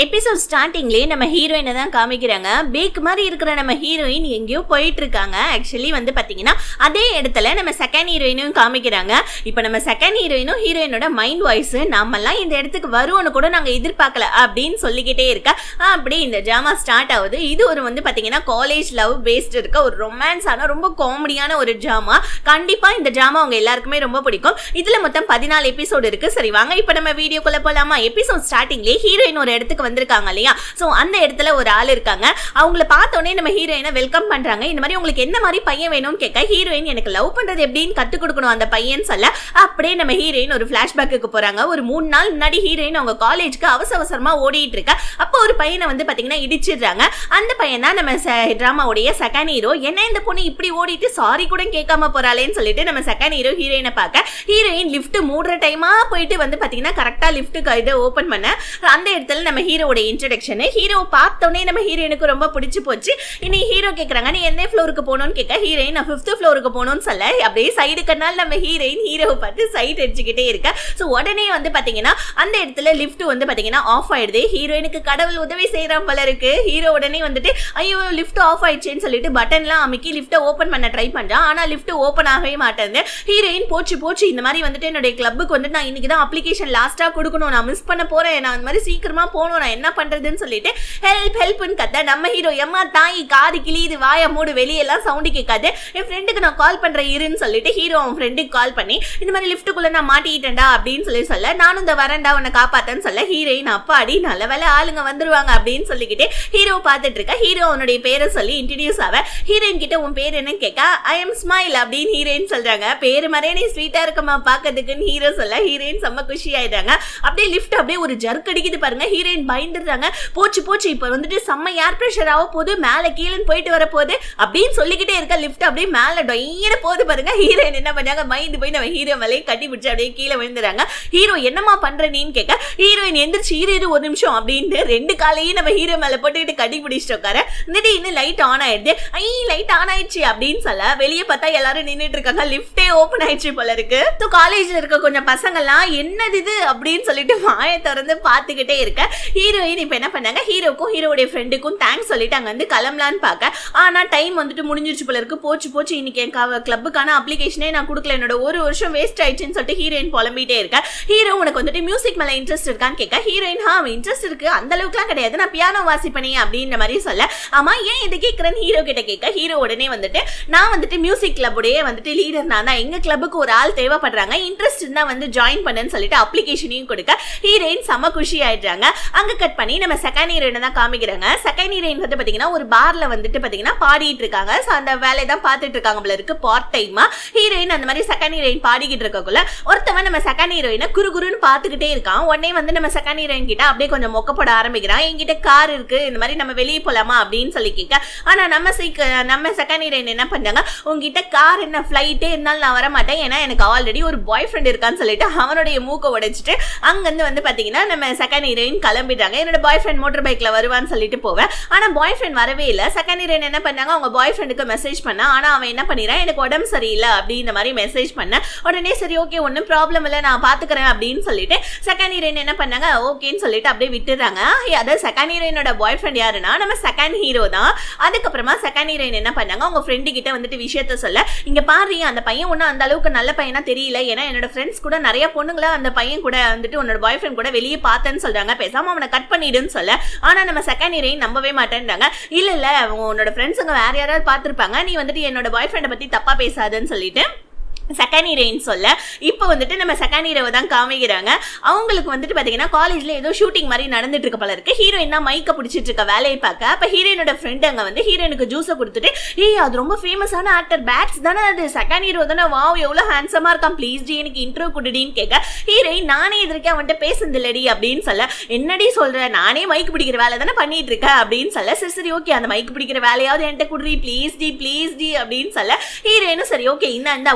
episode ஸ்டார்டிங்லேயே நம்ம ஹீரோயினை தான் காமிக்கிறாங்க பேக் மாதிரி இருக்கிற நம்ம ஹீரோயின் எங்கேயோ போயிட்டு இருக்காங்க ஆக்சுவலி வந்து பார்த்தீங்கன்னா அதே இடத்துல நம்ம செகண்ட் ஹீரோயினும் காமிக்கிறாங்க இப்போ நம்ம செகண்ட் ஹீரோயினும் ஹீரோயினோட மைண்ட் வாய்ஸ் நம்மலாம் இந்த இடத்துக்கு வருவோன்னு கூட நாங்கள் எதிர்பார்க்கல அப்படின்னு சொல்லிக்கிட்டே இருக்க அப்படி இந்த ட்ராமா ஸ்டார்ட் ஆகுது இது ஒரு வந்து பார்த்தீங்கன்னா காலேஜ் லவ் பேஸ்டு இருக்க ஒரு ரொமான்ஸான ரொம்ப காமெடியான ஒரு ட்ராமா கண்டிப்பாக இந்த ட்ராமா அவங்க எல்லாருக்குமே ரொம்ப பிடிக்கும் இதில் மொத்தம் பதினாலு எபிசோடு இருக்கு சரி வாங்க இப்போ நம்ம வீடியோக்குள்ள போலாமா எபிசோட் ஸ்டார்டிங்லேயே ஹீரோயின் ஒரு இடத்துக்கு வந்திருக்காங்க இல்லையா ஸோ அந்த இடத்துல ஒரு ஆள் இருக்காங்க அவங்கள பார்த்தோன்னே நம்ம ஹீரோயினை வெல்கம் பண்றாங்க இந்த மாதிரி உங்களுக்கு என்ன மாதிரி பையன் வேணும்னு கேட்க ஹீரோயின் எனக்கு லவ் பண்றது எப்படின்னு கத்துக் கொடுக்கணும் அந்த பையன் சொல்ல அப்படியே நம்ம ஹீரோயின் ஒரு ஃபிளாஷ்பேக்கு போறாங்க ஒரு மூணு நாள் முன்னாடி ஹீரோயின் அவங்க காலேஜ்க்கு அவசர அவசரமா ஓடிட்டு இருக்க அப்போ ஒரு பையனை வந்து பாத்தீங்கன்னா இடிச்சிடுறாங்க அந்த பையன் தான் நம்ம டிராமாவுடைய செகண்ட் ஹீரோ என்ன இந்த பொண்ணு இப்படி ஓடிட்டு சாரி கூட கேட்காம போறாளேன்னு சொல்லிட்டு நம்ம செகண்ட் ஹீரோ ஹீரோயினை பார்க்க ஹீரோயின் லிஃப்ட் மூடுற டைமா போயிட்டு வந்து பாத்தீங்கன்னா கரெக்டா லிஃப்ட் இதை ஓபன் பண்ண அந்த இடத்துல நம்ம ஹீரோவோட இன்ட்ரடக்ஷன் ஹீரோ பார்த்தோன்னே நம்ம ஹீரோயினுக்கு ரொம்ப பிடிச்சு போச்சு இனி ஹீரோ கேட்குறாங்க நீ எந்த ஃப்ளோருக்கு போகணும்னு கேட்க ஹீரோயின் நான் ஃபிஃப்த் ஃப்ளோருக்கு போகணும்னு சொல்ல அப்படியே சைடு கண்ணால் நம்ம ஹீரோயின் ஹீரோவை பார்த்து சைட் அடிச்சுக்கிட்டே இருக்க ஸோ உடனே வந்து பார்த்தீங்கன்னா அந்த இடத்துல லிஃப்ட் வந்து பார்த்தீங்கன்னா ஆஃப் ஆயிடுது ஹீரோயினுக்கு கடவுள் உதவி செய்கிறான் போல இருக்கு ஹீரோ உடனே வந்துட்டு ஐயோ லிஃப்ட் ஆஃப் ஆயிடுச்சுன்னு சொல்லிட்டு பட்டன்லாம் அமைக்கி லிஃப்ட்டை ஓப்பன் பண்ண ட்ரை பண்ணுறான் ஆனால் லிஃப்ட் ஓப்பன் ஆகவே மாட்டேங்குது ஹீரோயின் போச்சு போச்சு இந்த மாதிரி வந்துட்டு என்னுடைய கிளப்புக்கு வந்துட்டு நான் இன்னைக்கு தான் அப்ளிகேஷன் லாஸ்ட்டாக கொடுக்கணும் நான் மிஸ் பண்ண போகிறேன் நான் அந்த மாதிரி சீக்கிரமா போகணும் நான் என்ன பண்றதுன்னு சொல்லிட்டு ஹெல்ப் ஹெல்ப்னு கத்த நம்ம ஹீரோ எம்மா தாய் காது கிளியுது வாய மூடு வெளியெல்லாம் சவுண்டு கேட்காது என் ஃப்ரெண்டுக்கு நான் கால் பண்றேன் இருன்னு சொல்லிட்டு ஹீரோ அவன் ஃப்ரெண்டுக்கு கால் பண்ணி இந்த மாதிரி லிஃப்ட்டுக்குள்ள நான் மாட்டிக்கிட்டேன்டா அப்படின்னு சொல்லி சொல்ல நானும் இந்த வரேன்டா உன்னை காப்பாத்தேன்னு சொல்ல ஹீரோயின் அப்பாடி நல்ல வேலை ஆளுங்க வந்துருவாங்க அப்படின்னு சொல்லிக்கிட்டு ஹீரோ பார்த்துட்டு இருக்க ஹீரோ அவனுடைய பேரை சொல்லி இன்ட்ரடியூஸ் ஆக ஹீரோயின் கிட்ட உன் பேர் என்னன்னு கேட்க ஐ எம் ஸ்மைல் அப்படின்னு ஹீரோயின் சொல்றாங்க பேரு மாதிரியே நீ ஸ்வீட்டா இருக்கமா பாக்கிறதுக்குன்னு ஹீரோ சொல்ல ஹீரோயின் செம்ம குஷி ஆயிடுறாங்க அப்படியே லிஃப்ட் அப்படியே ஒரு ஜர்க் அடிக்குது பாருங்க ஹீரோயின் பயந்துடுறாங்க போச்சு போச்சு இப்போ வந்துட்டு செம்ம ஏர் ப்ரெஷர் ஆக போகுது மேலே கீழேன்னு போயிட்டு வர போகுது அப்படின்னு சொல்லிக்கிட்டே இருக்க லிஃப்ட் அப்படியே மேலே டொய்யின போகுது பாருங்க ஹீரோயின் என்ன பண்ணாங்க பயந்து போய் நம்ம ஹீரோ மேலேயே கட்டி பிடிச்சி அப்படியே கீழே விழுந்துறாங்க ஹீரோ என்னம்மா பண்ற நீன்னு கேட்க ஹீரோயின் எந்திரிச்சு ஹீரோ இரு ஒரு நிமிஷம் அப்படின்ட்டு ரெண்டு காலையும் நம்ம ஹீரோ மேலே போட்டுக்கிட்டு கட்டி பிடிச்சிட்டு உட்கார திடீர்னு லைட் ஆன் ஆயிடுது ஐ லைட் ஆன் ஆயிடுச்சு அப்படின்னு சொல்ல வெளியே பார்த்தா எல்லாரும் நின்றுட்டு இருக்காங்க லிஃப்டே ஓப்பன் ஆயிடுச்சு போல இருக்கு ஸோ காலேஜில் இருக்க கொஞ்சம் பசங்கள்லாம் என்னது இது அப்படின்னு சொல்லிட்டு வாயை திறந்து பார்த்துக்கிட்டே இருக்க ஹீரோயின் இப்போ என்ன பண்ணாங்க ஹீரோக்கும் ஹீரோடைய ஃப்ரெண்டுக்கும் தேங்க்ஸ் சொல்லிட்டு அங்கே வந்து கிளம்பலான்னு பார்க்க ஆனால் டைம் வந்துட்டு முடிஞ்சிருச்சு போல இருக்கு போச்சு போச்சு இன்னைக்கு என் கிளப்புக்கான அப்ளிகேஷனே நான் கொடுக்கல என்னோட ஒரு வருஷம் வேஸ்ட் ஆயிடுச்சுன்னு சொல்லிட்டு ஹீரோயின் புலம்பிட்டே இருக்க ஹீரோ உனக்கு வந்துட்டு மியூசிக் மேலே இன்ட்ரெஸ்ட் இருக்கான்னு கேட்க ஹீரோயின் ஹா இன்ட்ரெஸ்ட் இருக்கு அந்த அளவுக்குலாம் கிடையாது நான் பியானோ வாசிப்பனே அப்படின்ற மாதிரி சொல்ல ஆமா ஏன் இது கேட்குறேன்னு ஹீரோ கிட்ட கேட்க ஹீரோ உடனே வந்துட்டு நான் வந்துட்டு மியூசிக் கிளப்புடைய வந்துட்டு லீடர் நான் தான் எங்க கிளப்புக்கு ஒரு ஆள் தேவைப்படுறாங்க இன்ட்ரெஸ்ட் இருந்தா வந்து ஜாயின் பண்ணுன்னு சொல்லிட்டு அப்ளிகேஷனையும் கொடுக்க ஹீரோயின் செம குஷி ஆயிடுறாங்க அங்க கட் பண்ணி நம்ம செகண்ட் ஹீரோயினை தான் காமிக்கிறாங்க செகண்ட் ஹீரோயின் வந்து பாத்தீங்கன்னா ஒரு பார்ல வந்துட்டு பாத்தீங்கன்னா பாடிட்டு இருக்காங்க ஸோ அந்த வேலையை தான் பார்த்துட்டு இருக்காங்க போல இருக்கு பார்ட் டைமா ஹீரோயின் அந்த மாதிரி செகண்ட் ஹீரோயின் பாடிக்கிட்டு இருக்கக்குள்ள ஒருத்தவன் நம்ம செகண்ட் ஹீரோயினை குரு குருன்னு பார்த்துக்கிட்டே இருக்கான் உடனே வந்து நம்ம செகண்ட் ஹீரோயின் கிட்ட அப்படியே கொஞ்சம் மொக்கப்பட ஆரம்பிக்கிறான் என்கிட்ட கார் இருக்கு இந்த மாதிரி நம்ம வெளியே போலாமா அப்படின்னு சொல்லி கேட்க ஆனா நம்ம சீக்க நம்ம செகண்ட் ஹீரோயின் என்ன பண்றாங்க உங்ககிட்ட கார் என்ன ஃபிளைட்டே இருந்தாலும் நான் வர மாட்டேன் ஏன்னா எனக்கு ஆல்ரெடி ஒரு பாய் ஃப்ரெண்ட் இருக்கான்னு சொல்லிட்டு அவனுடைய மூக்கை உடைச்சிட்டு அங்கேருந்து வந்து பார்த்தீங்கன்னா நம்ம செகண்ட் ஹீரோயின் கிளம்பிட்டாங்க என்னோட பாய் ஃப்ரெண்ட் மோட்டர் பைக்கில் வருவான்னு சொல்லிட்டு போவேன் ஆனால் பாய் ஃப்ரெண்ட் வரவே இல்லை செகண்ட் ஹீரோயின் என்ன பண்ணாங்க அவங்க பாய் ஃப்ரெண்டுக்கு மெசேஜ் பண்ணா ஆனால் அவன் என்ன பண்ணிடுறான் எனக்கு உடம்பு சரியில்லை அப்படின்ற மாதிரி மெசேஜ் பண்ண உடனே சரி ஓகே ஒன்றும் ப்ராப்ளம் இல்லை நான் பார்த்துக்கிறேன் அப்படின்னு சொல்லிட்டு செகண்ட் ஹீரோயின் என்ன பண்ணாங்க ஓகேன்னு சொல்லிட்டு அப்படியே விட்டுறாங்க அதாவது செகண்ட் ஹீரோயினோட பாய் ஃப்ரெண்ட் யாருன்னா நம்ம செகண்ட் ஹீரோ தான் அதுக்கப்புறமா செகண்ட் ஹீரோயின் என்ன பண்ணாங்க அவங்க ஃப்ரெண்டு கிட்ட வந்துட்டு விஷயத்த சொல்ல இங்க பாரு அந்த பையன் ஒன்றும் அந்த அளவுக்கு நல்ல பையனா தெரியல ஏன்னா என்னோட ஃப்ரெண்ட்ஸ் கூட நிறைய பொண்ணுங்கள அந்த பையன் கூட வந்துட்டு உன்னோட பாய் ஃப்ரெண்ட் கூட வெளியே பார்த்தேன்னு சொல்றாங்க பேசாம அவனை கட் பண்ணிடுன்னு சொல்ல ஆனா நம்ம செகண்ட் ஹீரோயின் நம்பவே மாட்டேன்றாங்க இல்ல இல்ல உன்னோட ஃப்ரெண்ட்ஸுங்க வேற யாராவது பார்த்துருப்பாங்க நீ வந்துட்டு என்னோட பாய் ஃப்ரெண்டை பத்தி தப்பா பேசாதுன்னு சொல்லிட்டு செகண்ட் ஹீரோயின் சொல்ல இப்போ வந்துட்டு நம்ம செகண்ட் ஹீரோவை தான் காமிக்கிறாங்க அவங்களுக்கு வந்துட்டு பார்த்தீங்கன்னா காலேஜில் ஏதோ ஷூட்டிங் மாதிரி நடந்துட்டு இருக்க போல இருக்கு ஹீரோயின் தான் மைக்கை பிடிச்சிட்டு இருக்க வேலையை பார்க்க அப்போ ஹீரோயினோட ஃப்ரெண்ட் அங்கே வந்து ஹீரோயினுக்கு ஜூஸை கொடுத்துட்டு ஏய் அது ரொம்ப ஃபேமஸான ஆக்டர் பேட்ஸ் தானே அது செகண்ட் ஹீரோ தானே வாவ் எவ்வளோ ஹேண்ட்ஸமாக இருக்கான் ப்ளீஸ் டி எனக்கு இன்ட்ரோ கொடுடின்னு கேட்க ஹீரோயின் நானே எதிர்க்க அவன்கிட்ட பேசுந்தில்லடி அப்படின்னு சொல்ல என்னடி சொல்ற நானே மைக் பிடிக்கிற வேலை தானே பண்ணிட்டு இருக்க அப்படின்னு சொல்ல சரி சரி ஓகே அந்த மைக் பிடிக்கிற வேலையாவது என்கிட்ட குடுறி ப்ளீஸ் டி ப்ளீஸ் டி அப்படின்னு சொல்ல ஹீரோயினும் சரி ஓகே இந்த இந்த ஒழுங்கா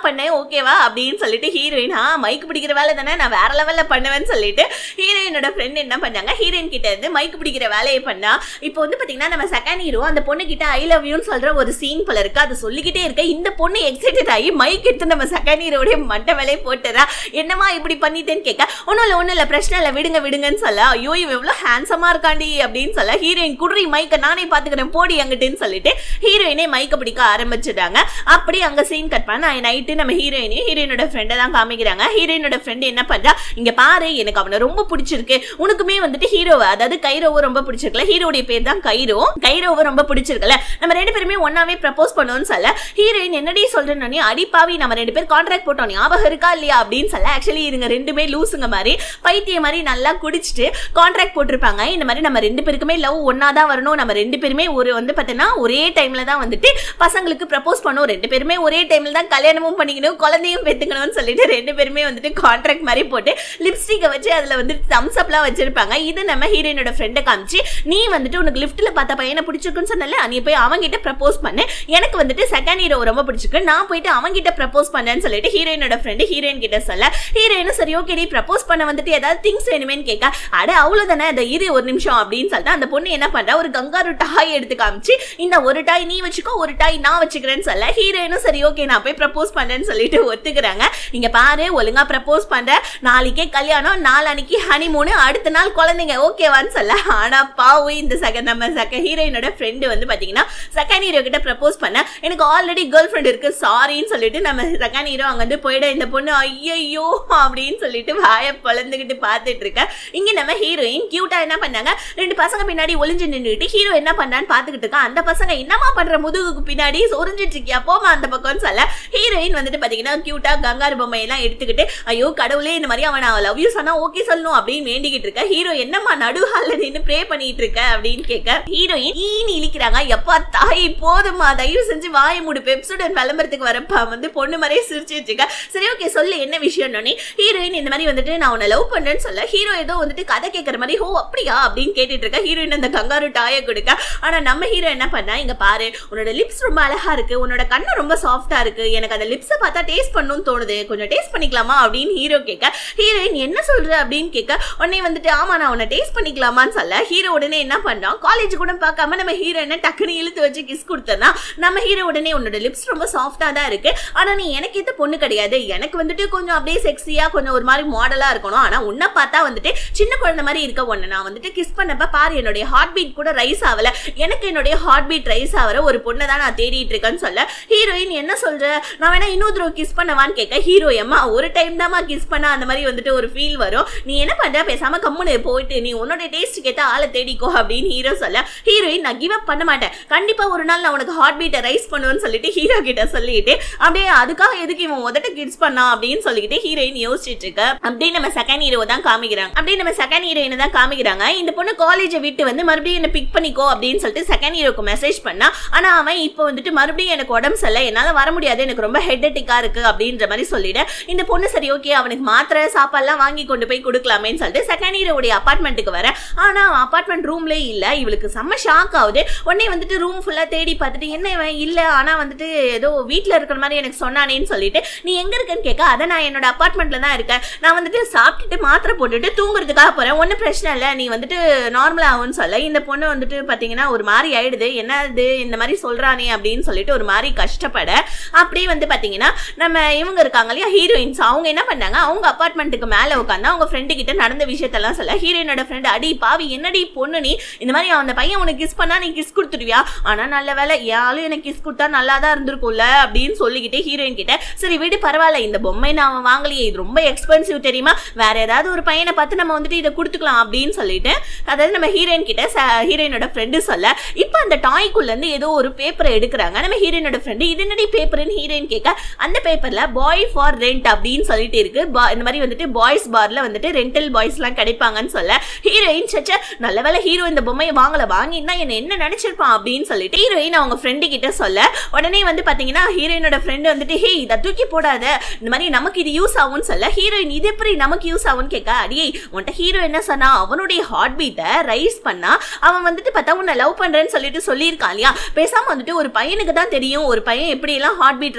பண்ணேன் ஓகேவா அப்படின்னு சொல்லிட்டு ஹீரோயின் ஆ மைக் பிடிக்கிற வேலை தானே நான் வேற லெவல்ல பண்ணுவேன்னு சொல்லிட்டு ஹீரோயினோட ஃப்ரெண்ட் என்ன பண்ணாங்க ஹீரோயின் கிட்ட இருந்து மைக் பிடிக்கிற வேலையை பண்ணா இப்போ வந்து பாத்தீங்கன்னா நம்ம செகண்ட் ஹீரோ அந்த பொண்ணு கிட்ட ஐ லவ் யூன்னு சொல்ற ஒரு சீன் போல இருக்கு அது சொல்லிக்கிட்டே இருக்க இந்த பொண்ணு எக்ஸைட்டட் ஆகி மைக் எடுத்து நம்ம செகண்ட் ஹீரோடைய மண்டை வேலையை போட்டுறா என்னமா இப்படி பண்ணிட்டேன்னு கேட்க ஒன்றும் இல்லை ஒன்றும் இல்லை பிரச்சனை இல்லை விடுங்க விடுங்கன்னு சொல்ல ஐயோ இவன் எவ்வளோ ஹேண்ட்ஸமா இருக்காண்டி அப்படின்னு சொல்ல ஹீரோயின் குடுறி மைக்கை நானே பார்த்துக்கிறேன் போடி அங்கிட்டுன்னு சொல்லிட்டு ஹீரோயினே மைக்கை பிடிக்க ஆரம்பிச்சிட்டாங்க அப்படி அங்க சீன் கட் பண்ண நைட்டு நம்ம ஹீரோயினையும் ஹீரோயினோட ஃப்ரெண்டை தான் காமிக்கிறாங்க ஹீரோயினோட ஃப்ரெண்ட் என்ன பண்றா இங்க பாரு எனக்கு அவனை ரொம்ப பிடிச்சிருக்கு உனக்குமே வந்துட்டு ஹீரோவை அதாவது கைரோவை ரொம்ப பிடிச்சிருக்கல ஹீரோடைய பேர் தான் கைரோ கைரோவை ரொம்ப பிடிச்சிருக்கல நம்ம ரெண்டு பேருமே ஒன்னாவே ப்ரப்போஸ் பண்ணுவோம்னு சொல்ல ஹீரோயின் என்னடி சொல்றேன்னு அடிப்பாவி நம்ம ரெண்டு பேர் கான்ட்ராக்ட் போட்டோம் ஞாபகம் இருக்கா இல்லையா அப்படின்னு சொல்ல ஆக்சுவலி இதுங்க ரெண்டுமே லூசுங்க மாதிரி பைத்திய மாதிரி நல்லா குடிச்சிட்டு கான்ட்ராக்ட் போட்டிருப்பாங்க இந்த மாதிரி நம்ம ரெண்டு பேருக்குமே லவ் ஒன்னா தான் வரணும் நம்ம ரெண்டு பேருமே ஒரு வந்து பார்த்தீங்கன்னா ஒரே டைம்ல தான் வந்துட்டு பசங்களுக்கு ப்ரப்போஸ் பண்ணும் ரெண்டு பேருமே ஒரே டைம்ல தான் கல்யாணமும் பண்ணிக்கணும் குழந்தையும் பெத்துக்கணும்னு சொல்லிட்டு ரெண்டு பேருமே வந்துட்டு கான்ட்ராக்ட் மாதிரி போட்டு லிப்ஸ்டிக்கை வச்சு அதுல வந்து தம்ஸ் அப்லாம் வச்சிருப்பாங்க இது நம்ம ஹீரோயினோட ஃப்ரெண்டை காமிச்சு நீ வந்துட்டு உனக்கு லிஃப்ட்ல பார்த்த பையனை பிடிச்சிருக்குன்னு சொன்னல நீ போய் அவங்கிட்ட ப்ரப்போஸ் பண்ணு எனக்கு வந்துட்டு செகண்ட் ஹீரோ ரொம்ப பிடிச்சிருக்கு நான் போயிட்டு அவங்கிட்ட ப்ரப்போஸ் பண்ணேன்னு சொல்லிட்டு ஹீரோயினோட ஃப்ரெண்டு ஹீரோயின் கிட்ட சொல்ல ஹீரோயினும் சரி ஓகே நீ ப்ரப்போஸ் பண்ண வந்துட்டு ஏதாவது திங்ஸ் வேணுமேன்னு கேட்க அட அவ்வளவுதானே அந்த இரு ஒரு நிமிஷம் அப்படின்னு சொல்லிட்டு அந்த பொண்ணு என்ன பண்றா ஒரு கங்காரு டாய் எடுத்து காமிச்சு இந்த ஒரு டாய் நீ வச்சுக்கோ ஒரு டாய் நான் வச்சுக்கிறேன்னு சொல்ல ஹீரோயினும் சரி ஓகே நான் போய் ப்ரப்போஸ் பண்ணேன்னு சொல்லிட்டு ஒத்துக்கிறாங்க இங்க பாரு ஒழுங்கா ப்ரப்போஸ் பண்ற நாளைக்கே கல்யாணம் நாளானிக்கு ஹனிமூனு அடுத்த நாள் குழந்தைங்க ஓகேவான்னு சொல்ல ஆனா பாவு இந்த செகண்ட் நம்ம செகண்ட் ஹீரோயினோட ஃப்ரெண்டு வந்து பாத்தீங்கன்னா செகண்ட் ஹீரோ கிட்ட ப்ரப்போஸ் பண்ண எனக்கு ஆல்ரெடி கேர்ள் ஃப்ரெண்ட் இருக்கு சாரின்னு சொல்லிட்டு நம்ம செகண்ட் ஹீரோ அங்க வந்து போயிட இந்த பொண்ணு ஐயையோ அப்படின்னு சொல்லிட்டு வாயை பொழந்துக்கிட்டு பார்த்துட்டு இருக்க இங்க நம்ம ஹீரோயின் கியூட்டா என்ன பண்ணாங்க ரெண்டு பசங்க பின்னாடி ஒளிஞ்சு நின்றுட்டு ஹீரோ என்ன பண்ணான்னு பார்த்துக்கிட்டு இருக்கா அந்த பசங்க என்னமா பண்ற முதுகுக்கு பின்னாடி சொரிஞ்சிட்டு இருக்கியா போமா அந்த பக்கம்னு சொல்ல ஹீரோயின் வந்துட்டு பாத்தீங்கன்னா கியூட்டா கங்காரு பொம்மையெல்லாம் எடுத்துக்கிட்டு ஐயோ கடவுளே இந்த மாதிரி அவன் லவ் யூ சொன்னா ஓகே சொல்லணும் அப்படின்னு வேண்டிக்கிட்டு இருக்க ஹீரோ என்னம்மா நடுஹால்ல நின்று ப்ரே பண்ணிட்டு இருக்க அப்படின்னு கேட்க ஹீரோயின் ஈனி இழிக்கிறாங்க எப்பா தாய் போதுமா தயவு செஞ்சு வாய மூடு பெப்சுடன் விளம்பரத்துக்கு வரப்ப வந்து பொண்ணு மாதிரியே சிரிச்சிட்டு இருக்க சரி ஓகே சொல்லு என்ன விஷயம்னு ஹீரோயின் இந்த மாதிரி வந்துட்டு நான் உன்னை லவ் பண்றேன்னு சொல்ல ஹீரோ ஏதோ வந்துட்டு கதை கேட்கற மாதிரி ஓ அப்படியா அப்படின்னு கேட்டுட்டு இருக்க ஹீரோயின் அந்த கங்காரு டாயை கொடுக்க ஆனா நம்ம ஹீரோ என்ன பண்ணா இங்க பாரு உன்னோட லிப்ஸ் ரொம்ப அழகா இருக்கு உன்னோட கண்ணு ரொம்ப சாஃப்டா இருக்கு எனக்கு அந்த லிப்ஸை பார்த்தா டேஸ்ட் பண்ணணும்னு தோணுது கொஞ்சம் டேஸ்ட் பண்ணிக்கலாமா அப்படின்னு ஹீரோ கேட்க ஹீரோயின் என்ன சொல்ற அப்படின்னு கேட்க உடனே வந்துட்டு ஆமா நான் உன்னை டேஸ்ட் பண்ணிக்கலாமான்னு சொல்ல ஹீரோ உடனே என்ன பண்ணான் காலேஜ் கூட பார்க்காம நம்ம ஹீரோ என்ன டக்குன்னு இழுத்து வச்சு கிஸ் கொடுத்தனா நம்ம ஹீரோ உடனே உன்னோட லிப்ஸ் ரொம்ப சாஃப்டா தான் இருக்கு ஆனா நீ எனக்கு ஏத்த பொண்ணு கிடையாது எனக்கு வந்துட்டு கொஞ்சம் அப்படியே செக்ஸியா கொஞ்சம் ஒரு மாதிரி மாடலா இருக்கணும் ஆனா உன்னை பார்த்தா வந்துட்டு சின்ன குழந்தை மாதிரி இருக்க ஒண்ணு நான் வந்துட்டு கிஸ் பண்ணப்ப பாரு என்னுடைய ஹார்ட் பீட் கூட ரைஸ் ஆகல எனக்கு என்னுடைய ஹார்ட் பீட் ரைஸ் ஆகிற ஒரு பொண்ணை தான் நான் தேடிட்டு இருக்கேன்னு சொல்ல ஹீரோயின் என்ன சொல்ற நான் வேணா இன்னொரு தடவை கிஸ் பண்ணவான்னு கேட்க ஹீரோ எம்மா ஒரு டைம் தாம்மா கிஸ் பண்ணா அந்த மாதிரி வந்துட்டு ஒரு ஃபீல் வரும் நீ என்ன பண்ற பேசாம கம்முனு போயிட்டு நீ உன்னோட டேஸ்ட் கேட்ட ஆளை தேடிக்கோ அப்படின்னு ஹீரோ சொல்ல ஹீரோயின் நான் கிவ் அப் பண்ண மாட்டேன் கண்டிப்பா ஒரு நாள் நான் உனக்கு ஹார்ட் பீட்டை ரைஸ் பண்ணுவேன்னு சொல்லிட்டு ஹீரோ கிட்ட சொல்லிட்டு அப்படியே அதுக்காக எதுக்கு இவன் உதட்ட கிட்ஸ் பண்ணா அப்படின்னு சொல்லிட்டு ஹீரோயின் யோசிச்சுட்டு இருக்க அப்படியே நம்ம செகண்ட் ஹீரோ தான் காமிக்கிறாங்க அப்படியே நம்ம செகண்ட் ஹீரோயினை தான் காமிக்கிறாங்க இந்த பொண்ணு காலேஜை விட்டு வந்து மறுபடியும் என்ன பிக் பண்ணிக்கோ அப்படின்னு சொல்லிட்டு செகண்ட் ஹீரோக்கு மெசேஜ் பண்ணா ஆனா அவன் இப்போ வந்துட்டு மறுபடியும் எனக்கு உடம்பு சரியில்லை என்னால வர முடியாது எனக்கு ரொம்ப ஹெட்டட்டிக்கா இருக்கு அப்படின்ற மாதிரி சொல்லிடு இந்த பொண்ணு சரி ஓகே அவனுக்கு மாத்திரை சாப்பாடுலாம் வாங்கி கொண்டு போய் கொடுக்கலாமேன்னு சொல்லிட்டு செகண்ட் ஹீரோடைய அப்பார்ட்மெண்ட்டுக்கு வர ஆனா அப்பார்ட்மெண்ட் ரூம்லயே இல்ல இவளுக்கு செம்ம ஷாக் ஆகுது உடனே வந்துட்டு ரூம் ஃபுல்லா தேடி பார்த்துட்டு என்ன இவன் இல்ல ஆனா வந்துட்டு ஏதோ வீட்ல இருக்கிற மாதிரி எனக்கு சொன்னானேன்னு சொல்லிட்டு நீ எங்க இருக்கன்னு கேட்க அதை நான் என்னோட அப்பார்ட்மெண்ட்ல தான் இருக்கேன் நான் வந்துட்டு சாப்பிட்டுட்டு மாத்திரை போட்டுட்டு தூங்குறதுக்காக போறேன் ஒன்றும் பிரச்சனை இல்லை நீ வந்துட்டு நார்மல் ஆகும்னு சொல்ல இந்த பொண்ணு வந்துட்டு பாத்தீங்கன்னா ஒரு மாதிரி ஆயிடுது என்ன இது இந்த மாதிரி சொல்றானே அப்படின்னு சொல்லிட்டு ஒரு மாதிரி கஷ்டப்பட அப்படியே வந்து பாத்தீங்கன்னா நம்ம இவங்க இருக்காங்க இல்லையா ஹீரோயின்ஸ் அவங்க என்ன பண்ணாங்க அவங்க அப்பார்ட்மெண்ட்டுக்கு மேல உட்காந்து அவங்க ஃப்ரெண்டு கிட்ட நடந்த விஷயத்தெல்லாம் சொல்ல ஹீரோயினோட ஃப்ரெண்டு அடி பாவி என்னடி பொண்ணு நீ இந்த மாதிரி அந்த பையன் உனக்கு கிஸ் பண்ணா நீ கிஸ் கொடுத்துருவியா ஆனா நல்ல வேலை யாரும் எனக்கு கிஸ் கொடுத்தா நல்லா தான் இருந்திருக்கும்ல அப்படின்னு சொல்லிக்கிட்டு ஹீரோயின் கிட்ட சரி விடு பரவாயில்ல இந்த பொம்மை நான் அவன் வாங்கலையே இது ரொம்ப எக்ஸ்பென்சிவ் தெரியுமா வேற ஏதாவது ஒரு பையனை பார்த்து நம்ம வந்துட்டு இதை கொடுத்துக்கலாம் அப்படின்னு சொல்லிட்டு அதாவது நம்ம ஹீரோயின் கிட்ட ஹீரோயினோட ஃப்ரெண்டு சொல்ல இப்போ அந்த டாய்க்குள்ள இருந்து ஏதோ ஒரு பேப்பரை எடுக்கிறாங்க நம்ம ஹீரோயினோட ஃப்ரெண்டு இது என்னடி பேப்பர்னு ஹீரோயின் கேட்க அந்த பேப்பர்ல பாய் ஃபார் ரெண்ட் அப்படின்னு சொல்லிட்டு இருக்கு Ba- இந்த மாதிரி வந்துட்டு பாய்ஸ் பார்ல வந்துட்டு ரெண்டல் பாய்ஸ்லாம் கிடைப்பாங்கன்னு சொல்ல ஹீரோயின் சச்ச நல்ல வேலை ஹீரோ இந்த பொம்மையை வாங்கல வாங்கினா என்ன என்ன நினைச்சிருப்பான் அப்படின்னு சொல்லிட்டு ஹீரோயின் அவங்க ஃப்ரெண்டு கிட்ட சொல்ல உடனே வந்து பாத்தீங்கன்னா ஹீரோயினோட ஃப்ரெண்டு வந்துட்டு ஹே இதை தூக்கி போடாத இந்த மாதிரி நமக்கு இது யூஸ் ஆகும்னு சொல்ல ஹீரோயின் இது எப்படி நமக்கு யூஸ் ஆகும்னு கேட்க அடியே உன்ட்ட ஹீரோ என்ன சொன்னா அவனுடைய ஹார்ட் பீட்டை ரைஸ் பண்ணா அவன் வந்துட்டு பார்த்தா உன்னை லவ் பண்றேன்னு சொல்லிட்டு சொல்லியிருக்கான் இல்லையா பேசாம வந்துட்டு ஒரு பையனுக்கு தான் தெரியும் ஒரு பையன் எப்படி எல்லாம் ஹார்ட் பீட் ரைஸ் ஆவான்னு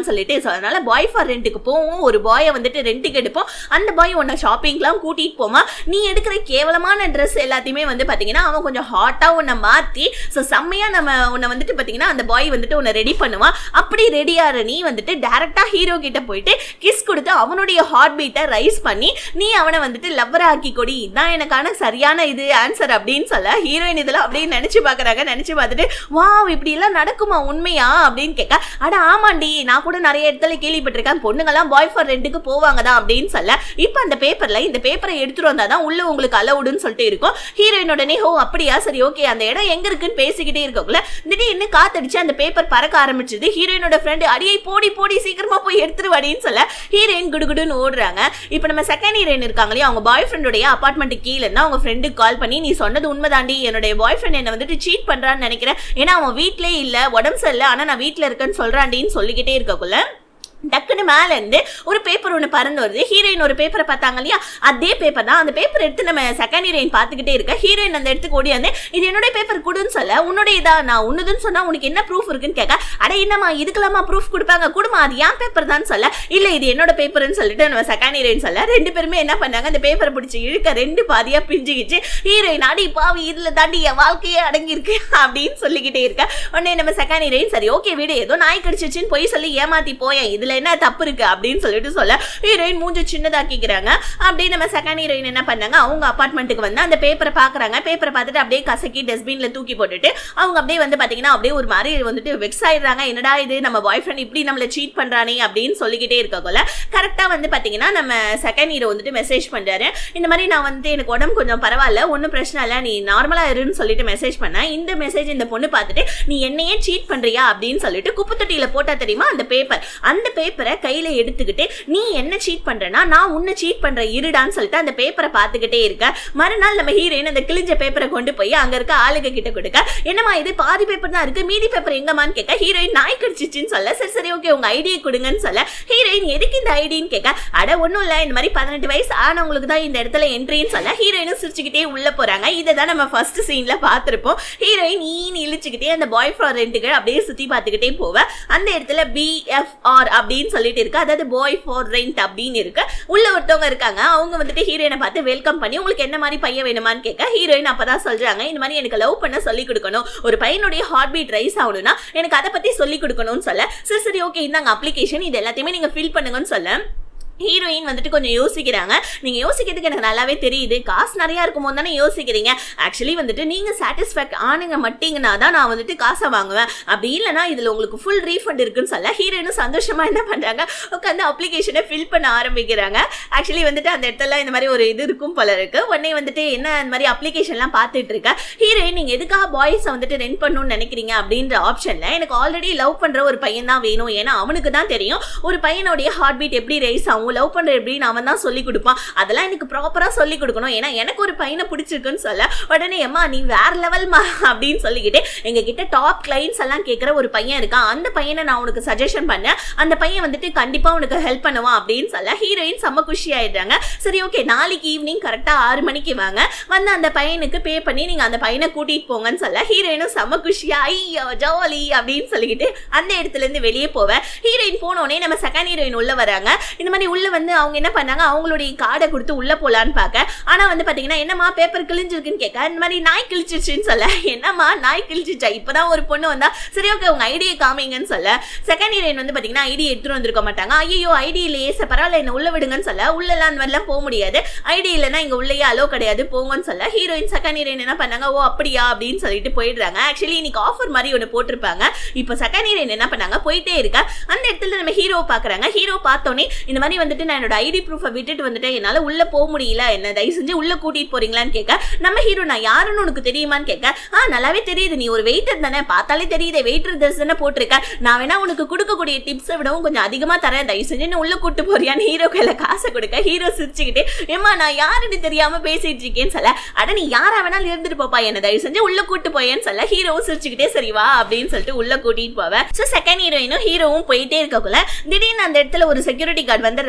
வேணாம்னு சொல்லிட்டு ஸோ அதனால பாய் ஃபார் ரெண்ட்டுக்கு போவோம் ஒரு பாயை வந்துட்டு ரெண்ட்டுக்கு எடுப்போம் அந்த பாய் உன்னை ஷாப்பிங்லாம் கூட்டிட்டு போமா நீ எடுக்கிற கேவலமான ட்ரெஸ் எல்லாத்தையுமே வந்து பாத்தீங்கன்னா அவன் கொஞ்சம் ஹாட்டா உன்னை மாத்தி ஸோ செம்மையா நம்ம உன்னை வந்துட்டு பாத்தீங்கன்னா அந்த பாய் வந்துட்டு உன்னை ரெடி பண்ணுவான் அப்படி ரெடியாகிற நீ வந்துட்டு டேரக்டா ஹீரோ கிட்ட போயிட்டு கிஸ் கொடுத்து அவனுடைய ஹார்ட் பீட்டை ரைஸ் பண்ணி நீ அவனை வந்துட்டு லவ்வர் ஆக்கி கொடி இதான் எனக்கான சரியான இது ஆன்சர் அப்படின்னு சொல்ல ஹீரோயின் இதெல்லாம் அப்படியே நினைச்சு பாக்குறாங்க நினைச்சு பார்த்துட்டு வா இப்படி எல்லாம் நடக்குமா உண்மையா அப்படின்னு கேட்க அட ஆமாண்டி நான் கூட நிறைய இடத்துல கேள்விப்பட்டிருக்கேன் பொண்ணுங்கெல்லாம் பாய் ஃபார் ரெண்டுக்கு போவாங்க தான் அப்படின்னு சொல்ல இப்போ அந்த பேப்பர்ல இந்த பேப்பரை எடுத்துட்டு வந்தா தான் உள்ள உங்களுக்கு அலவுடுன்னு சொல்லிட்டு இருக்கும் ஹீரோயின் உடனே ஓ அப்படியா சரி ஓகே அந்த இடம் எங்க இருக்குன்னு பேசிக்கிட்டே இருக்கக்குள்ள திடீர்னு காத்தடிச்சு அந்த பேப்பர் பறக்க ஆரம்பிச்சது ஹீரோயினோட ஃப்ரெண்டு அடியை போடி போடி சீக்கிரமா போய் எடுத்துருவாடின்னு சொல்ல ஹீரோயின் குடுகுடுன்னு ஓடுறாங்க இப்போ நம்ம செகண்ட் ஹீரோயின் இருக்காங்க இல்லையா அவங்க பாய் ஃப்ரெண்டுடைய அப்பார்ட்மெண்ட் கீழே இருந்தா அவங்க ஃப்ரெண்டுக்கு கால் பண்ணி நீ சொன்னது உண்மைதாண்டி என்னுடைய பாய் ஃப்ரெண்ட் என்ன வந்துட்டு சீட் பண்றான்னு நினைக்கிறேன் ஏன்னா அவன் வீட்லயே இல்ல உடம்பு சரியில்லை ஆனா நான் வீட்ல இருக்கேன்னு சொல்றாண்டின்னு சொல்லிக்கிட்டே இருக்கக்குள்ள டக்குன்னு மேல இருந்து ஒரு பேப்பர் ஒன்று பறந்து வருது ஹீரோயின் ஒரு பேப்பரை பார்த்தாங்க இல்லையா அதே பேப்பர் தான் அந்த பேப்பர் எடுத்து நம்ம செகண்ட் ஹீரோயின் பார்த்துக்கிட்டே இருக்க ஹீரோயின் அந்த இடத்துக்கு ஓடி வந்து இது என்னுடைய பேப்பர் கொடுன்னு சொல்ல உன்னுடைய இதா நான் உன்னதுன்னு சொன்னா உனக்கு என்ன ப்ரூஃப் இருக்குன்னு கேட்க அட என்னம்மா இதுக்கெல்லாமா ப்ரூஃப் கொடுப்பாங்க கொடுமா அது ஏன் பேப்பர் தான் சொல்ல இல்ல இது என்னோட பேப்பர்னு சொல்லிட்டு நம்ம செகண்ட் ஹீரோயின் சொல்ல ரெண்டு பேருமே என்ன பண்ணாங்க அந்த பேப்பரை பிடிச்சி இழுக்க ரெண்டு பாதியா பிஞ்சுக்கிச்சு ஹீரோயின் அடி பாவி இதுல தாண்டி என் வாழ்க்கையே அடங்கியிருக்கு அப்படின்னு சொல்லிக்கிட்டே இருக்க உடனே நம்ம செகண்ட் ஹீரோயின் சரி ஓகே வீடு ஏதோ நாய் கடிச்சிச்சுன்னு போய் சொல்லி ஏமாத்தி போயேன் இதுல என்ன தப்பு இருக்கு அப்படின்னு சொல்லிட்டு சொல்ல ஹீரோயின் மூஞ்சி சின்னதாக்கிக்கிறாங்க அப்படியே நம்ம செகண்ட் ஹீரோயின் என்ன பண்ணாங்க அவங்க அபார்ட்மெண்ட்டுக்கு வந்து அந்த பேப்பரை பாக்குறாங்க பேப்பரை பார்த்துட்டு அப்படியே கசக்கி டஸ்ட்பின்ல தூக்கி போட்டுட்டு அவங்க அப்படியே வந்து பாத்தீங்கன்னா அப்படியே ஒரு மாதிரி வந்துட்டு வெக்ஸ் ஆயிடுறாங்க என்னடா இது நம்ம பாய் ஃப்ரெண்ட் இப்படி நம்மள சீட் பண்றானே அப்படின்னு சொல்லிக்கிட்டே இருக்கக்குள்ள கரெக்டா வந்து பாத்தீங்கன்னா நம்ம செகண்ட் ஹீரோ வந்துட்டு மெசேஜ் பண்றாரு இந்த மாதிரி நான் வந்து எனக்கு உடம்பு கொஞ்சம் பரவாயில்ல ஒன்றும் பிரச்சனை இல்லை நீ நார்மலா இருன்னு சொல்லிட்டு மெசேஜ் பண்ணேன் இந்த மெசேஜ் இந்த பொண்ணு பார்த்துட்டு நீ என்னையே சீட் பண்றியா அப்படின்னு சொல்லிட்டு குப்பை தொட்டியில போட்டா தெரியுமா அந்த பேப்பர் அந்த பேப்பரை கையில எடுத்துக்கிட்டு நீ என்ன சீட் பண்றனா நான் உன்னை சீட் பண்ற இருடான்னு சொல்லிட்டு அந்த பேப்பரை பார்த்துக்கிட்டே இருக்க மறுநாள் நம்ம ஹீரோயின் அந்த கிழிஞ்ச பேப்பரை கொண்டு போய் அங்க இருக்க ஆளுங்க கிட்ட கொடுக்க என்னம்மா இது பாதி பேப்பர் தான் இருக்கு மீதி பேப்பர் எங்கம்மான்னு கேட்க ஹீரோயின் நாய் கடிச்சிச்சுன்னு சொல்ல சரி சரி ஓகே உங்க ஐடியை கொடுங்கன்னு சொல்ல ஹீரோயின் எதுக்கு இந்த ஐடின்னு கேட்க அட ஒன்றும் இல்லை இந்த மாதிரி பதினெட்டு வயசு ஆனவங்களுக்கு தான் இந்த இடத்துல என்ட்ரின்னு சொல்ல ஹீரோயினும் சிரிச்சுக்கிட்டே உள்ள போறாங்க இதை தான் நம்ம ஃபர்ஸ்ட் சீன்ல பார்த்துருப்போம் ஹீரோயின் ஈன்னு இழுச்சுக்கிட்டே அந்த பாய் ஃபார் ரெண்டுக்கு அப்படியே சுத்தி பார்த்துக்கிட்டே போவேன் அந்த இடத்துல பிஎஃப்ஆர் அப்படின்னு சொல்லிட்டு இருக்கு அதாவது பாய் ஃபார் ரெண்ட் அப்படின்னு இருக்கு உள்ள ஒருத்தவங்க இருக்காங்க அவங்க வந்துட்டு ஹீரோயினை பார்த்து வெல்கம் பண்ணி உங்களுக்கு என்ன மாதிரி பையன் வேணுமான்னு கேட்க ஹீரோயின் அப்பதான் சொல்றாங்க இந்த மாதிரி எனக்கு லவ் பண்ண சொல்லி கொடுக்கணும் ஒரு பையனுடைய ஹார்ட் பீட் ரைஸ் ஆகணும்னா எனக்கு அதை பத்தி சொல்லி கொடுக்கணும்னு சொல்ல சரி சரி ஓகே இந்தாங்க அப்ளிகேஷன் இது எல்லாத்தையுமே நீங்க ஃபில் பண்ணுங்கன்னு சொல்ல ஹீரோயின் வந்துட்டு கொஞ்சம் யோசிக்கிறாங்க நீங்க யோசிக்கிறதுக்கு எனக்கு நல்லாவே தெரியுது காசு நிறைய இருக்கும் போது தானே யோசிக்கிறீங்க ஆக்சுவலி வந்துட்டு நீங்க சாட்டிஸ்ஃபேக்ட் ஆனுங்க மட்டிங்கன்னா தான் நான் வந்துட்டு காசை வாங்குவேன் அப்படி இல்லைனா இதுல உங்களுக்கு ஃபுல் ரீஃபண்ட் இருக்குன்னு சொல்ல ஹீரோயினும் சந்தோஷமா என்ன பண்றாங்க உட்காந்து அப்ளிகேஷனை ஃபில் பண்ண ஆரம்பிக்கிறாங்க ஆக்சுவலி வந்துட்டு அந்த இடத்துல இந்த மாதிரி ஒரு இது இருக்கும் போல இருக்கு உடனே வந்துட்டு என்ன இந்த மாதிரி அப்ளிகேஷன்லாம் பார்த்துட்டு இருக்க ஹீரோயின் நீங்க எதுக்காக பாய்ஸை வந்துட்டு ரெண்ட் பண்ணணும்னு நினைக்கிறீங்க அப்படின்ற ஆப்ஷன்ல எனக்கு ஆல்ரெடி லவ் பண்ற ஒரு பையன் தான் வேணும் ஏன்னா அவனுக்கு தான் தெரியும் ஒரு பையனுடைய ஹார்ட் பீட் எப்படி ரைஸ் ஆகும் லவ் பண்ற எப்படின்னு அவன் தான் சொல்லி கொடுப்பான் அதெல்லாம் எனக்கு ப்ராப்பரா சொல்லி கொடுக்கணும் ஏன்னா எனக்கு ஒரு பையனை பிடிச்சிருக்குன்னு சொல்ல உடனே அம்மா நீ வேற லெவல்மா அப்படின்னு சொல்லிக்கிட்டு எங்க கிட்ட டாப் கிளைண்ட்ஸ் எல்லாம் கேட்குற ஒரு பையன் இருக்கான் அந்த பையனை நான் உனக்கு சஜஷன் பண்ணேன் அந்த பையன் வந்துட்டு கண்டிப்பா உனக்கு ஹெல்ப் பண்ணுவான் அப்படின்னு சொல்ல ஹீரோயின் செம்ம குஷி ஆயிடுறாங்க சரி ஓகே நாளைக்கு ஈவினிங் கரெக்டா ஆறு மணிக்கு வாங்க வந்து அந்த பையனுக்கு பே பண்ணி நீங்க அந்த பையனை கூட்டிட்டு போங்கன்னு சொல்ல ஹீரோயினும் செம்ம குஷியா ஐயோ ஜாலி அப்படின்னு சொல்லிக்கிட்டு அந்த இடத்துல இருந்து வெளியே போவேன் ஹீரோயின் போனோடனே நம்ம செகண்ட் ஹீரோயின் உள்ள வராங்க இந்த மாதிரி உள்ள வந்து அவங்க என்ன பண்ணாங்க அவங்களுடைய கார்டை கொடுத்து உள்ள போலான்னு பார்க்க ஆனா வந்து பாத்தீங்கன்னா என்னம்மா பேப்பர் கிழிஞ்சிருக்குன்னு கேட்க இந்த மாதிரி நாய் கிழிச்சிருச்சுன்னு சொல்ல என்னம்மா நாய் கிழிச்சிச்சா இப்பதான் ஒரு பொண்ணு வந்தா சரி ஓகே உங்க ஐடியை காமிங்கன்னு சொல்ல செகண்ட் ஹீரோயின் வந்து பாத்தீங்கன்னா ஐடி எடுத்துட்டு வந்திருக்க மாட்டாங்க ஐயோ ஐடி இல்லையே சார் பரவாயில்ல என்ன உள்ள விடுங்கன்னு சொல்ல உள்ளெல்லாம் அந்த மாதிரிலாம் போக முடியாது ஐடி இல்லைன்னா இங்க உள்ளேயே அலோ கிடையாது போங்கன்னு சொல்ல ஹீரோயின் செகண்ட் ஹீரோயின் என்ன பண்ணாங்க ஓ அப்படியா அப்படின்னு சொல்லிட்டு போயிடுறாங்க ஆக்சுவலி இன்னைக்கு ஆஃபர் மாதிரி ஒன்று போட்டிருப்பாங்க இப்போ செகண்ட் ஹீரோயின் என்ன பண்ணாங்க போயிட்டே இருக்கா அந்த இடத்துல நம்ம ஹீரோ பாக்குறாங்க ஹீரோ பார்த்தோன்னே இந்த மாதிரி வந்துட்டு நான் என்னோட ஐடி ப்ரூஃபை விட்டுட்டு வந்துட்டேன் என்னால உள்ள போக முடியல என்ன தயவு செஞ்சு உள்ள கூட்டிட்டு போறீங்களான்னு கேட்க நம்ம ஹீரோ நான் யாருன்னு உனக்கு தெரியுமான்னு கேட்க ஆ நல்லாவே தெரியுது நீ ஒரு வெயிட்டர் தானே பார்த்தாலே தெரியுது வெயிட்டர் ட்ரெஸ் தானே போட்டிருக்க நான் வேணா உனக்கு கொடுக்கக்கூடிய டிப்ஸை விடவும் கொஞ்சம் அதிகமா தரேன் தயவு செஞ்சு நீ உள்ள கூட்டு போறியான்னு ஹீரோ கையில காசை கொடுக்க ஹீரோ சிரிச்சுக்கிட்டு ஏமா நான் யாருன்னு தெரியாம பேசிட்டு இருக்கேன்னு சொல்ல அட நீ யாரா வேணாலும் இருந்துட்டு போப்பா என்ன தயவு செஞ்சு உள்ள கூட்டு போயேன்னு சொல்ல ஹீரோ சிரிச்சுக்கிட்டே சரி வா அப்படின்னு சொல்லிட்டு உள்ள கூட்டிட்டு போவேன் ஸோ செகண்ட் ஹீரோயினும் ஹீரோவும் போயிட்டே இருக்கக்குள்ள திடீர்னு அந்த இடத்துல ஒரு செக்யூரிட்டி கார்டு வந்துடுறாரு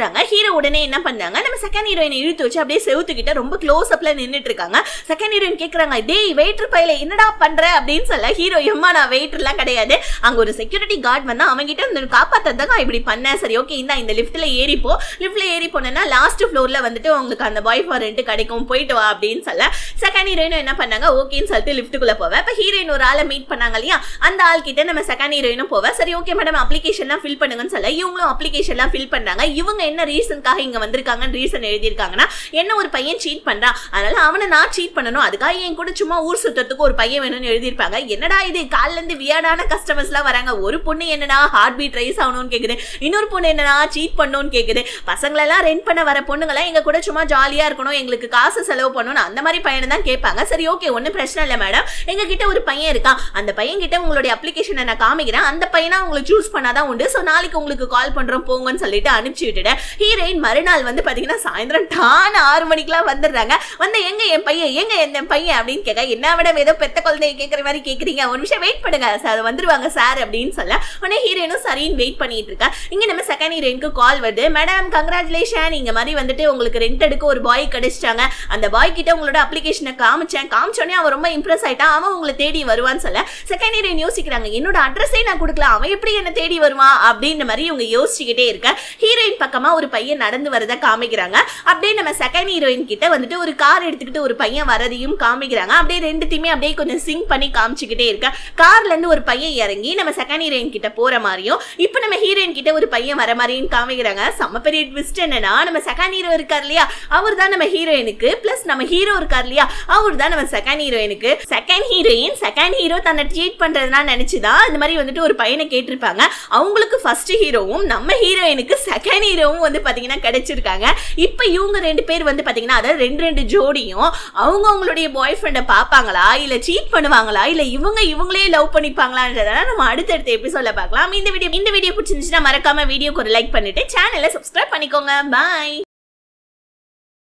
சொல்றாங்க ஹீரோ உடனே என்ன பண்ணாங்க நம்ம செகண்ட் ஹீரோயினை இழுத்து வச்சு அப்படியே செவுத்துக்கிட்ட ரொம்ப க்ளோஸ் அப்ல நின்னுட்டு இருக்காங்க செகண்ட் ஹீரோயின் கேக்குறாங்க டேய் வெயிட்டர் பையில என்னடா பண்ற அப்படின்னு சொல்ல ஹீரோ எம்மா நான் வெயிட்டர்லாம் கிடையாது அங்க ஒரு செக்யூரிட்டி கார்டு வந்தா அவங்க கிட்ட இருந்து காப்பாத்ததான் இப்படி பண்ணேன் சரி ஓகே இந்த இந்த லிஃப்ட்ல ஏறிப்போ லிஃப்ட்ல ஏறி போனேன்னா லாஸ்ட் ஃப்ளோர்ல வந்துட்டு உங்களுக்கு அந்த பாய் ஃபார் ரெண்ட் கிடைக்கும் போயிட்டு வா அப்படின்னு சொல்ல செகண்ட் ஹீரோயினும் என்ன பண்ணாங்க ஓகேன்னு சொல்லிட்டு லிஃப்ட்டுக்குள்ள போவேன் இப்போ ஹீரோயின் ஒரு ஆளை மீட் பண்ணாங்க இல்லையா அந்த ஆள் கிட்ட நம்ம செகண்ட் ஹீரோயினும் போவேன் சரி ஓகே மேடம் அப்ளிகேஷன்லாம் ஃபில் பண்ணுங்கன்னு சொல்ல இவங்களும் அப்ளிகேஷன்லாம் ஃபில் பண்ணாங்க இவங்க என்ன ரீசனுக்காக இங்க வந்திருக்காங்கன்னு ரீசன் எழுதியிருக்காங்கன்னா என்ன ஒரு பையன் சீட் பண்றான் அதனால அவனை நான் சீட் பண்ணணும் அதுக்காக என் கூட சும்மா ஊர் சுத்தத்துக்கு ஒரு பையன் வேணும்னு எழுதியிருப்பாங்க என்னடா இது கால்ல இருந்து வியர்டான கஸ்டமர்ஸ்லாம் வராங்க ஒரு பொண்ணு என்னடா ஹார்ட் பீட் ரைஸ் ஆகணும்னு கேக்குது இன்னொரு பொண்ணு என்னடா சீட் பண்ணணும்னு கேக்குது பசங்களெல்லாம் ரெண்ட் பண்ண வர பொண்ணுங்களாம் எங்க கூட சும்மா ஜாலியா இருக்கணும் எங்களுக்கு காசு செலவு பண்ணணும் அந்த மாதிரி பையனை தான் கேட்பாங்க சரி ஓகே ஒன்றும் பிரச்சனை இல்லை மேடம் எங்க கிட்ட ஒரு பையன் இருக்கான் அந்த பையன் கிட்ட உங்களுடைய அப்ளிகேஷனை நான் காமிக்கிறேன் அந்த பையனா உங்களுக்கு சூஸ் பண்ணாதான் உண்டு ஸோ நாளைக்கு உங்களுக்கு கால் பண்றோம் போங்கன்னு சொல்லிட்டு அனுப்பிச்சு விட்டுட்டேன் ஹீரோயின் மறுநாள் வந்து பாத்தீங்கன்னா சாயந்தரம் டான ஆறு மணிக்கெல்லாம் வந்துடுறாங்க வந்து எங்க என் பையன் எங்க என் பையன் அப்படின்னு கேட்க என்ன விட ஏதோ பெத்த குழந்தைய கேட்குற மாதிரி கேட்குறீங்க ஒரு நிமிஷம் வெயிட் பண்ணுங்க சார் வந்துருவாங்க சார் அப்படின்னு சொல்ல உடனே ஹீரோயினும் சரின்னு வெயிட் பண்ணிட்டு இருக்கா இங்க நம்ம செகண்ட் ஹீரோயினுக்கு கால் வருது மேடம் கங்க்ராச்சுலேஷன் இங்க மாதிரி வந்துட்டு உங்களுக்கு ரெண்ட் எடுக்க ஒரு பாய் கிடைச்சிட்டாங்க அந்த பாய் கிட்ட உங்களோட அப்ளிகேஷனை காமிச்சேன் காமிச்சோடனே அவன் ரொம்ப இம்ப்ரெஸ் ஆயிட்டான் அவன் உங்களை தேடி வருவான்னு சொல்ல செகண்ட் ஹீரோயின் யோசிக்கிறாங்க என்னோட அட்ரஸே நான் கொடுக்கல அவன் எப்படி என்ன தேடி வருவான் அப்படின்ற மாதிரி இவங்க யோசிச்சுக்கிட்டே இருக்க ஹீரோயின் பக்கமா ஒரு பையன் நடந்து வரதை காமிக்கிறாங்க அப்படியே நம்ம செகண்ட் ஹீரோயின் கிட்ட வந்துட்டு ஒரு கார் எடுத்துக்கிட்டு ஒரு பையன் வரதையும் காமிக்கிறாங்க அப்படியே ரெண்டுத்தையுமே அப்படியே கொஞ்சம் சிங்க் பண்ணி காமிச்சுக்கிட்டே இருக்க கார்ல இருந்து ஒரு பையன் இறங்கி நம்ம செகண்ட் ஹீரோயின் கிட்ட போற மாதிரியும் இப்போ நம்ம ஹீரோயின் கிட்ட ஒரு பையன் வர மாதிரியும் காமிக்கிறாங்க செம்ம பெரிய ட்விஸ்ட் என்னன்னா நம்ம செகண்ட் ஹீரோ இருக்கார் இல்லையா அவர் தான் நம்ம ஹீரோயினுக்கு பிளஸ் நம்ம ஹீரோ இருக்கார் இல்லையா அவர் தான் நம்ம செகண்ட் ஹீரோயினுக்கு செகண்ட் ஹீரோயின் செகண்ட் ஹீரோ தன்னை ட்ரீட் பண்றதுனா நினைச்சுதான் இந்த மாதிரி வந்துட்டு ஒரு பையனை கேட்டிருப்பாங்க அவங்களுக்கு ஃபர்ஸ்ட் ஹீரோவும் நம்ம ஹீரோயினுக்கு செகண்ட் ஹீரோவும் வந்து பாத்தீங்கன்னா கிடைச்சிருக்காங்க இப்போ இவங்க ரெண்டு பேர் வந்து பாத்தீங்கன்னா அதாவது ரெண்டு ரெண்டு ஜோடியும் அவங்க அவங்களுடைய பாய் ஃப்ரெண்டை பார்ப்பாங்களா இல்ல சீட் பண்ணுவாங்களா இல்ல இவங்க இவங்களே லவ் பண்ணிப்பாங்களான்றத நம்ம அடுத்தடுத்த எபிசோட்ல பார்க்கலாம் இந்த வீடியோ இந்த வீடியோ பிடிச்சிருந்துச்சுன்னா மறக்காம வீடியோக்கு ஒரு லைக் பண்ணிட்டு சேனலை சப்ஸ்கிரைப் பண்ணிக்கோங்க பாய்